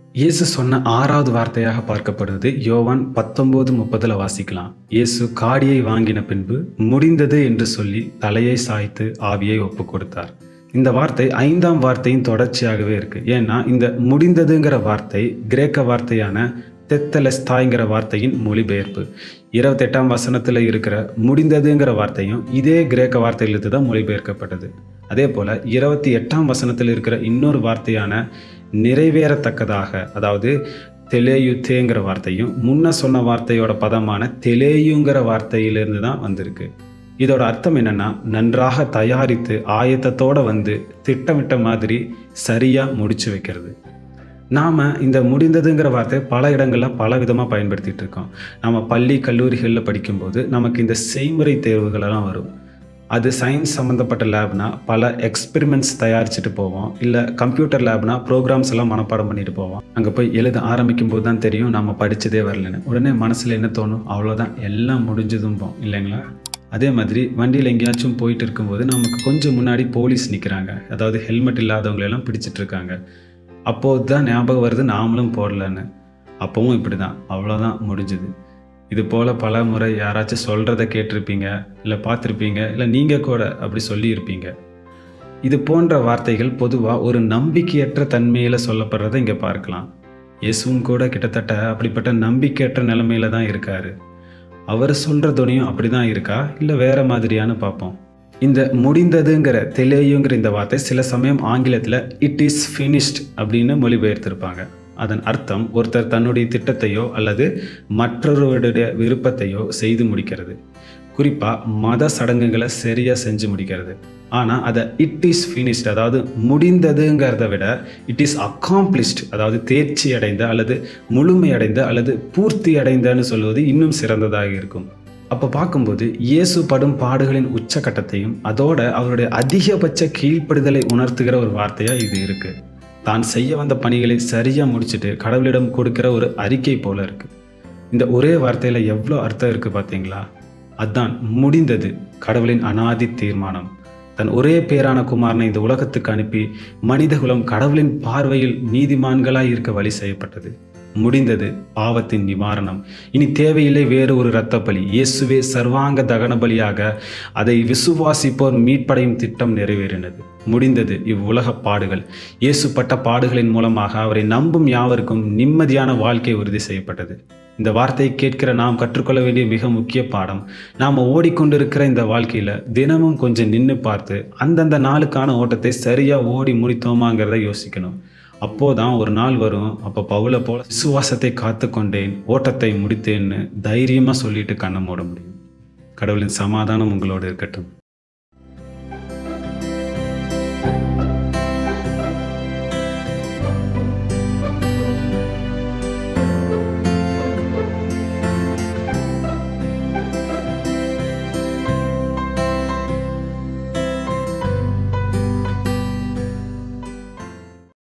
இயேசு சொன்ன ஆறாவது வார்த்தையாக பார்க்கப்படுவது யோவான் பத்தொன்பது முப்பதுல வாசிக்கலாம் இயேசு காடியை வாங்கின பின்பு முடிந்தது என்று சொல்லி தலையை சாய்த்து ஆவியை ஒப்பு கொடுத்தார் இந்த வார்த்தை ஐந்தாம் வார்த்தையின் தொடர்ச்சியாகவே இருக்கு ஏன்னா இந்த முடிந்ததுங்கிற வார்த்தை கிரேக்க வார்த்தையான தெத்தலஸ்தாய்ங்கிற வார்த்தையின் மொழிபெயர்ப்பு இருபத்தெட்டாம் வசனத்தில் இருக்கிற முடிந்ததுங்கிற வார்த்தையும் இதே கிரேக்க வார்த்தையிலிருந்து தான் மொழிபெயர்க்கப்பட்டது அதே போல் இருபத்தி எட்டாம் வசனத்தில் இருக்கிற இன்னொரு வார்த்தையான நிறைவேறத்தக்கதாக அதாவது தெலேயுத்தேங்கிற வார்த்தையும் முன்ன சொன்ன வார்த்தையோட பதமான தெலேயுங்கிற வார்த்தையிலிருந்து தான் வந்திருக்கு இதோட அர்த்தம் என்னன்னா நன்றாக தயாரித்து ஆயத்தத்தோட வந்து திட்டமிட்ட மாதிரி சரியாக முடிச்சு வைக்கிறது நாம் இந்த முடிந்ததுங்கிற வார்த்தையை பல இடங்களில் பல விதமாக பயன்படுத்திகிட்டு இருக்கோம் நம்ம பள்ளி கல்லூரிகளில் படிக்கும்போது நமக்கு இந்த செய்முறை தேர்வுகளெல்லாம் வரும் அது சயின்ஸ் சம்மந்தப்பட்ட லேப்னா பல எக்ஸ்பெரிமெண்ட்ஸ் தயாரிச்சுட்டு போவோம் இல்லை கம்ப்யூட்டர் லேப்னா ப்ரோக்ராம்ஸ் எல்லாம் மனப்பாடம் பண்ணிட்டு போவோம் அங்கே போய் எழுத ஆரம்பிக்கும் போது தான் தெரியும் நம்ம படித்ததே வரலன்னு உடனே மனசில் என்ன தோணும் அவ்வளோதான் எல்லாம் முடிஞ்சதும்போம் இல்லைங்களா அதே மாதிரி வண்டியில் எங்கேயாச்சும் போயிட்டு இருக்கும்போது நமக்கு கொஞ்சம் முன்னாடி போலீஸ் நிற்கிறாங்க அதாவது ஹெல்மெட் இல்லாதவங்களெல்லாம் பிடிச்சிட்டு இருக்காங்க அப்போது தான் ஞாபகம் வருது நாமளும் போடலன்னு அப்போவும் இப்படி தான் அவ்வளோதான் முடிஞ்சுது இது போல் பல முறை யாராச்சும் சொல்கிறத கேட்டிருப்பீங்க இல்லை பார்த்துருப்பீங்க இல்லை நீங்கள் கூட அப்படி சொல்லியிருப்பீங்க இது போன்ற வார்த்தைகள் பொதுவாக ஒரு நம்பிக்கையற்ற தன்மையில் சொல்லப்படுறதை இங்கே பார்க்கலாம் இயேசுவும் கூட கிட்டத்தட்ட அப்படிப்பட்ட நம்பிக்கையற்ற நிலைமையில தான் இருக்காரு அவர் சொல்கிற துணியும் அப்படி தான் இருக்கா இல்லை வேறு மாதிரியான்னு பார்ப்போம் இந்த முடிந்ததுங்கிற தெலேயுங்கிற இந்த வார்த்தை சில சமயம் ஆங்கிலத்தில் இட் இஸ் ஃபினிஷ்ட் அப்படின்னு மொழிபெயர்த்திருப்பாங்க அதன் அர்த்தம் ஒருத்தர் தன்னுடைய திட்டத்தையோ அல்லது மற்றொருவருடைய விருப்பத்தையோ செய்து முடிக்கிறது குறிப்பாக மத சடங்குகளை சரியாக செஞ்சு முடிக்கிறது ஆனால் அதை இட் இஸ் ஃபினிஷ்ட் அதாவது முடிந்ததுங்கிறத விட இட் இஸ் அக்காம்ப்ளிஷ்ட் அதாவது தேர்ச்சி அடைந்த அல்லது முழுமை அடைந்த அல்லது பூர்த்தி அடைந்தன்னு சொல்வது இன்னும் சிறந்ததாக இருக்கும் அப்போ பார்க்கும்போது இயேசு படும் பாடுகளின் உச்சக்கட்டத்தையும் அதோட அவருடைய அதிகபட்ச கீழ்ப்படுதலை உணர்த்துகிற ஒரு வார்த்தையாக இது இருக்குது தான் செய்ய வந்த பணிகளை சரியாக முடிச்சுட்டு கடவுளிடம் கொடுக்கிற ஒரு அறிக்கை போல இருக்குது இந்த ஒரே வார்த்தையில் எவ்வளோ அர்த்தம் இருக்குது பார்த்தீங்களா அதான் முடிந்தது கடவுளின் அனாதி தீர்மானம் தன் ஒரே பேரான குமாரனை இந்த உலகத்துக்கு அனுப்பி மனிதகுலம் கடவுளின் பார்வையில் நீதிமான்களாய் இருக்க வழி செய்யப்பட்டது முடிந்தது பாவத்தின் நிவாரணம் இனி தேவையில்லை வேறு ஒரு இரத்த பலி இயேசுவே சர்வாங்க தகன பலியாக அதை விசுவாசிப்போர் மீட்படையும் திட்டம் நிறைவேறினது முடிந்தது இவ்வுலக பாடுகள் இயேசு பட்ட பாடுகளின் மூலமாக அவரை நம்பும் யாவருக்கும் நிம்மதியான வாழ்க்கை உறுதி செய்யப்பட்டது இந்த வார்த்தையை கேட்கிற நாம் கற்றுக்கொள்ள வேண்டிய மிக முக்கிய பாடம் நாம் ஓடிக்கொண்டிருக்கிற இந்த வாழ்க்கையில் தினமும் கொஞ்சம் நின்று பார்த்து அந்தந்த நாளுக்கான ஓட்டத்தை சரியாக ஓடி முடித்தோமாங்கிறத யோசிக்கணும் அப்போதான் ஒரு நாள் வரும் அப்போ பவுல போல விசுவாசத்தை காத்து கொண்டேன் ஓட்டத்தை முடித்தேன்னு தைரியமாக சொல்லிட்டு கண்ணை மூட முடியும் கடவுளின் சமாதானம் உங்களோடு இருக்கட்டும்